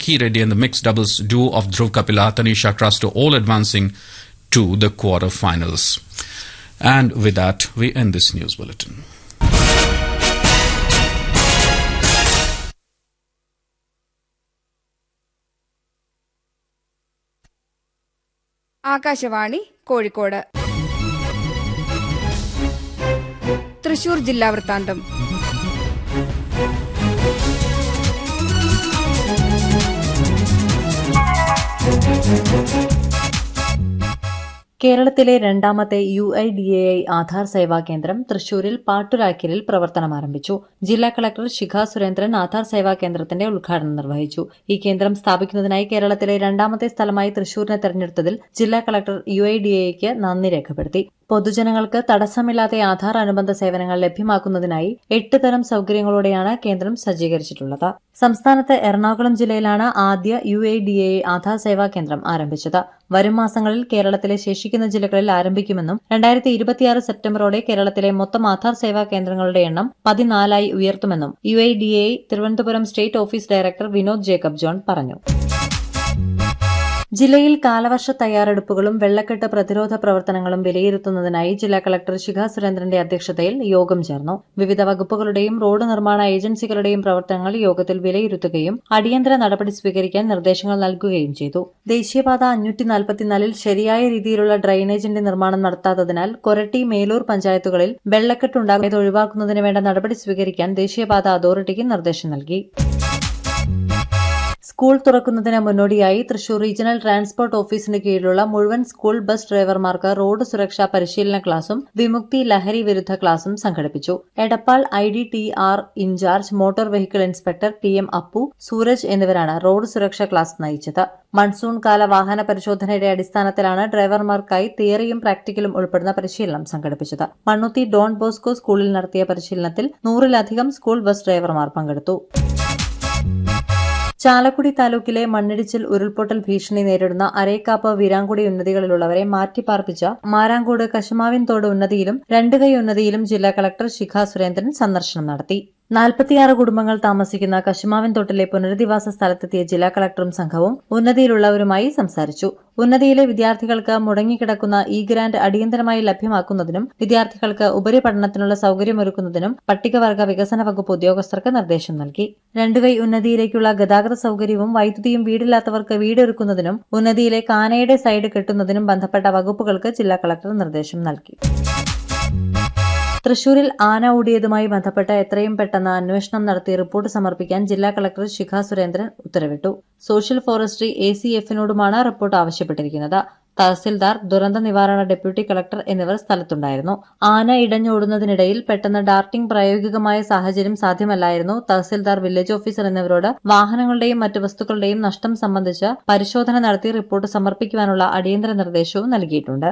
Ranki Reddy and the mixed doubles duo of Dhruv Kapila, Tanisha Krasto all advancing to the quarter-finals. And with that, we end this news bulletin. Akashvani Kozhikode Thrissur ജില്ലാ വൃത്താന്തം കേരളത്തിലെ രണ്ടാമത്തെ U I D A I Aadhaar Seva Kendram തൃശൂരിൽ പാട്ടുരാക്കലിൽ പ്രവർത്തനം ആരംഭിച്ചു ജില്ലാ collector Shikha Surendran Aadhaar Seva കേന്ദ്രത്തിന്റെ ഉദ്ഘാടനം നിർവഹിച്ചു ഈ കേന്ദ്രം സ്ഥാപിക്കുന്നതിനായി കേരളത്തിലെ രണ്ടാമത്തെ സ്ഥലമായി തൃശൂരിനെ തെരഞ്ഞെടുത്തതിൽ ജില്ലാ collector U I D A ഐക്ക് നന്ദി രേഖപ്പെടുത്തി പൊതുജനങ്ങൾക്ക് തടസ്സമില്ലാതെ ആധാർ അനുബന്ധ സേവനങ്ങൾ ലഭ്യമാക്കുന്നതിനായി എട്ട് തരം സൌകര്യങ്ങളോടെയാണ് കേന്ദ്രം സജ്ജീകരിച്ചിട്ടുള്ളത് സംസ്ഥാനത്ത് എറണാകുളം ജില്ലയിലാണ് ആദ്യ U I D A Aadhaar Seva Kendram ആരംഭിച്ചത് വരും മാസങ്ങളിൽ കേരളത്തിലെ ശേഷിക്കുന്ന ജില്ലകളിൽ ആരംഭിക്കുമെന്നും രണ്ടായിരത്തി ഇരുപത്തിയാറ് സെപ്റ്റംബറോടെ കേരളത്തിലെ മൊത്തം ആധാർ സേവാ കേന്ദ്രങ്ങളുടെ എണ്ണം പതിനാലായി ഉയർത്തുമെന്നും U I D A Thiruvananthapuram state office director Vinod Jacob John പറഞ്ഞു ജില്ലയിൽ കാലവർഷ തയ്യാറെടുപ്പുകളും വെള്ളക്കെട്ട് പ്രതിരോധ പ്രവർത്തനങ്ങളും വിലയിരുത്തുന്നതിനായി ജില്ലാ കളക്ടർ ശിഖ സുരേന്ദ്രന്റെ അധ്യക്ഷതയിൽ യോഗം ചേർന്നു വിവിധ വകുപ്പുകളുടെയും റോഡ് നിർമ്മാണ ഏജൻസികളുടെയും പ്രവർത്തനങ്ങൾ യോഗത്തിൽ വിലയിരുത്തുകയും അടിയന്തര നടപടി സ്വീകരിക്കാൻ നിർദ്ദേശങ്ങൾ നൽകുകയും ചെയ്തു ദേശീയപാത അഞ്ഞൂറ്റി നാൽപ്പത്തിനാലിൽ ശരിയായ രീതിയിലുള്ള ഡ്രൈനേജിന്റെ നിർമ്മാണം നടത്താത്തതിനാൽ കൊരട്ടി മേലൂർ പഞ്ചായത്തുകളിൽ വെള്ളക്കെട്ടുണ്ടാകുന്നത് ഒഴിവാക്കുന്നതിന് വേണ്ട നടപടി സ്വീകരിക്കാൻ ദേശീയപാത അതോറിറ്റിക്ക് നിർദ്ദേശം നൽകി സ്കൂൾ തുറക്കുന്നതിന് മുന്നോടിയായി തൃശൂർ റീജിയണൽ ട്രാൻസ്പോർട്ട് ഓഫീസിന് കീഴിലുള്ള മുഴുവൻ സ്കൂൾ ബസ് ഡ്രൈവർമാർക്ക് റോഡ് സുരക്ഷാ പരിശീലന ക്ലാസും വിമുക്തി ലഹരി വിരുദ്ധ ക്ലാസും സംഘടിപ്പിച്ചു Edappal I D T R in-charge motor vehicle inspector T M Appu Suraj എന്നിവരാണ് റോഡ് സുരക്ഷാ ക്ലാസ് നയിച്ചത് മൺസൂൺ കാല വാഹന പരിശോധനയുടെ അടിസ്ഥാനത്തിലാണ് ഡ്രൈവർമാർക്കായി തിയറിയും പ്രാക്ടിക്കലും ഉൾപ്പെടുന്ന പരിശീലനം സംഘടിപ്പിച്ചത് മണ്ണുത്തി ഡോൺ ബോസ്കോ സ്കൂളിൽ നടത്തിയ പരിശീലനത്തിൽ നൂറിലധികം സ്കൂൾ ബസ് ഡ്രൈവർമാർ പങ്കെടുത്തു ചാലക്കുടി താലൂക്കിലെ മണ്ണിടിച്ചിൽ ഉരുൾപൊട്ടൽ ഭീഷണി നേരിടുന്ന അരേക്കാപ്പ് വീരാങ്കുടി ഉന്നതികളിലുള്ളവരെ മാറ്റിപ്പാർപ്പിച്ച മാരാങ്കോട് കശുമാവിൻതോട് ഉന്നതിയിലും രണ്ടുകൈ ഉന്നതിയിലും ജില്ലാ കളക്ടർ ശിഖ സുരേന്ദ്രൻ സന്ദർശനം നടത്തി നാൽപ്പത്തിയാറ് കുടുംബങ്ങൾ താമസിക്കുന്ന കശുമാവിൻ തോട്ടിലെ പുനരധിവാസ സ്ഥലത്തെത്തിയ ജില്ലാ കളക്ടറും സംഘവും ഉന്നതിയിലുള്ളവരുമായി സംസാരിച്ചു ഉന്നതിയിലെ വിദ്യാർത്ഥികൾക്ക് മുടങ്ങിക്കിടക്കുന്ന ഇ ഗ്രാന്റ് അടിയന്തരമായി ലഭ്യമാക്കുന്നതിനും വിദ്യാർത്ഥികൾക്ക് ഉപരിപഠനത്തിനുള്ള സൌകര്യമൊരുക്കുന്നതിനും പട്ടികവർഗ വികസന വകുപ്പ് ഉദ്യോഗസ്ഥർക്ക് നിർദ്ദേശം നൽകി രണ്ടുകൈ ഉന്നതിയിലേക്കുള്ള ഗതാഗത സൌകര്യവും വൈദ്യുതിയും വീടില്ലാത്തവർക്ക് വീടൊരുക്കുന്നതിനും ഉന്നതിയിലെ കാനയുടെ സൈഡ് കെട്ടുന്നതിനും ബന്ധപ്പെട്ട വകുപ്പുകൾക്ക് ജില്ലാ കളക്ടർ നിർദ്ദേശം നൽകി തൃശൂരിൽ ആന ഓടിയതുമായി ബന്ധപ്പെട്ട് എത്രയും പെട്ടെന്ന് അന്വേഷണം നടത്തി റിപ്പോർട്ട് സമർപ്പിക്കാൻ ജില്ലാ കളക്ടർ ശിഖ സുരേന്ദ്രൻ ഉത്തരവിട്ടു സോഷ്യൽ ഫോറസ്ട്രി എ സി എഫിനോടുമാണ് റിപ്പോർട്ട് ആവശ്യപ്പെട്ടിരിക്കുന്നത് തഹസിൽദാർ ദുരന്ത നിവാരണ ഡെപ്യൂട്ടി കളക്ടർ എന്നിവർ സ്ഥലത്തുണ്ടായിരുന്നു ആന ഇടഞ്ഞോടുന്നതിനിടയിൽ പെട്ടെന്ന് ഡാർട്ടിംഗ് പ്രായോഗികമായ സാഹചര്യം സാധ്യമല്ലായിരുന്നു തഹസിൽദാർ വില്ലേജ് ഓഫീസർ എന്നിവരോട് വാഹനങ്ങളുടെയും മറ്റ് വസ്തുക്കളുടെയും നഷ്ടം സംബന്ധിച്ച് പരിശോധന നടത്തി റിപ്പോർട്ട് സമർപ്പിക്കുവാനുള്ള അടിയന്തര നിർദ്ദേശവും നൽകിയിട്ടുണ്ട്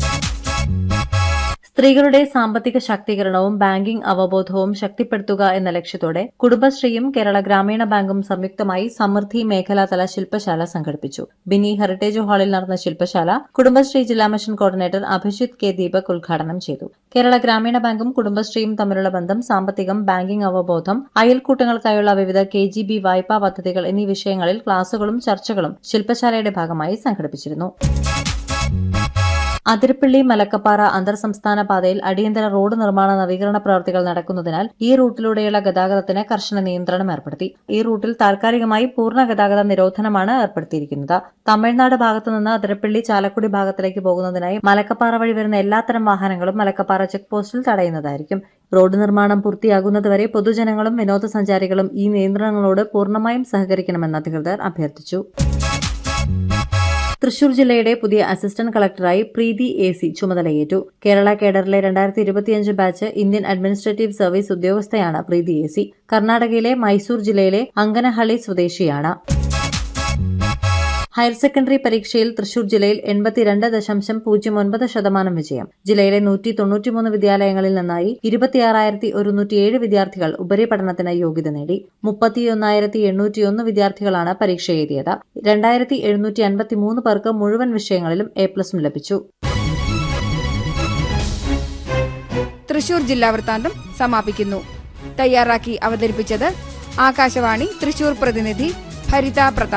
സ്ത്രീകളുടെ സാമ്പത്തിക ശാക്തീകരണവും ബാങ്കിംഗ് അവബോധവും ശക്തിപ്പെടുത്തുക എന്ന ലക്ഷ്യത്തോടെ കുടുംബശ്രീയും കേരള ഗ്രാമീണ ബാങ്കും സംയുക്തമായി സമൃദ്ധി മേഖലാതല ശില്പശാല സംഘടിപ്പിച്ചു ബിനി ഹെറിറ്റേജ് ഹാളിൽ നടന്ന ശില്പശാല കുടുംബശ്രീ ജില്ലാ mission coordinator Abhijith K Deepak ഉദ്ഘാടനം ചെയ്തു കേരള ഗ്രാമീണ ബാങ്കും കുടുംബശ്രീയും തമ്മിലുള്ള ബന്ധം സാമ്പത്തികം ബാങ്കിംഗ് അവബോധം അയൽക്കൂട്ടങ്ങൾക്കായുള്ള വിവിധ കെ ജി ബി വായ്പാ പദ്ധതികൾ എന്നീ വിഷയങ്ങളിൽ ക്ലാസുകളും ചർച്ചകളും ശില്പശാലയുടെ ഭാഗമായി സംഘടിപ്പിച്ചിരുന്നു അതിരപ്പള്ളി മലക്കപ്പാറ അന്തർ സംസ്ഥാന പാതയിൽ അടിയന്തര റോഡ് നിർമ്മാണ നവീകരണ പ്രവൃത്തികൾ നടക്കുന്നതിനാൽ ഈ റൂട്ടിലൂടെയുള്ള ഗതാഗതത്തിന് കർശന നിയന്ത്രണം ഏർപ്പെടുത്തി ഈ റൂട്ടിൽ താൽക്കാലികമായി പൂർണ്ണ ഗതാഗത നിരോധനമാണ് ഏർപ്പെടുത്തിയിരിക്കുന്നത് തമിഴ്നാട് ഭാഗത്തുനിന്ന് അതിരപ്പള്ളി ചാലക്കുടി ഭാഗത്തിലേക്ക് പോകുന്നതിനായി മലക്കപ്പാറ വഴി വരുന്ന എല്ലാത്തരം വാഹനങ്ങളും മലക്കപ്പാറ ചെക്ക് പോസ്റ്റിൽ തടയുന്നതായിരിക്കും റോഡ് നിർമ്മാണം പൂർത്തിയാകുന്നതുവരെ പൊതുജനങ്ങളും വിനോദസഞ്ചാരികളും ഈ നിയന്ത്രണങ്ങളോട് പൂർണ്ണമായും സഹകരിക്കണമെന്ന് അധികൃതർ അഭ്യർത്ഥിച്ചു തൃശൂർ ജില്ലയുടെ പുതിയ അസിസ്റ്റന്റ് കളക്ടറായി പ്രീതി എ സി ചുമതലയേറ്റു കേരള കേഡറിലെ രണ്ടായിരത്തി ഇരുപത്തിയഞ്ച് ബാച്ച് ഇന്ത്യൻ അഡ്മിനിസ്ട്രേറ്റീവ് സർവീസ് ഉദ്യോഗസ്ഥയാണ് പ്രീതി എ സി കർണാടകയിലെ മൈസൂർ ജില്ലയിലെ അങ്കനഹള്ളി സ്വദേശിയാണ് ഹയർ സെക്കൻഡറി പരീക്ഷയിൽ തൃശൂർ ജില്ലയിൽ എൺപത്തിരണ്ട് ദശാംശം പൂജ്യം ഒൻപത് ശതമാനം വിജയം ജില്ലയിലെ നൂറ്റി തൊണ്ണൂറ്റിമൂന്ന് വിദ്യാലയങ്ങളിൽ നിന്നായി ഇരുപത്തിയാറായിരത്തി ഒരുന്നൂറ്റിയേഴ് വിദ്യാർത്ഥികൾ ഉപരിപഠനത്തിന് യോഗ്യത നേടി മുപ്പത്തിയൊന്നായിരത്തി എണ്ണൂറ്റിയൊന്ന് വിദ്യാർത്ഥികളാണ് പരീക്ഷ എഴുതിയത് രണ്ടായിരത്തി എഴുന്നൂറ്റി അൻപത്തിമൂന്ന് പേർക്ക് മുഴുവൻ വിഷയങ്ങളിലും എ പ്ലസും ലഭിച്ചു തൃശൂർ ജില്ലാ വൃത്താന്തം സമാപിക്കുന്നു തയ്യാറാക്കി അവതരിപ്പിച്ചത് ആകാശവാണി തൃശൂർ പ്രതിനിധി ഭരിത പ്രതാപ്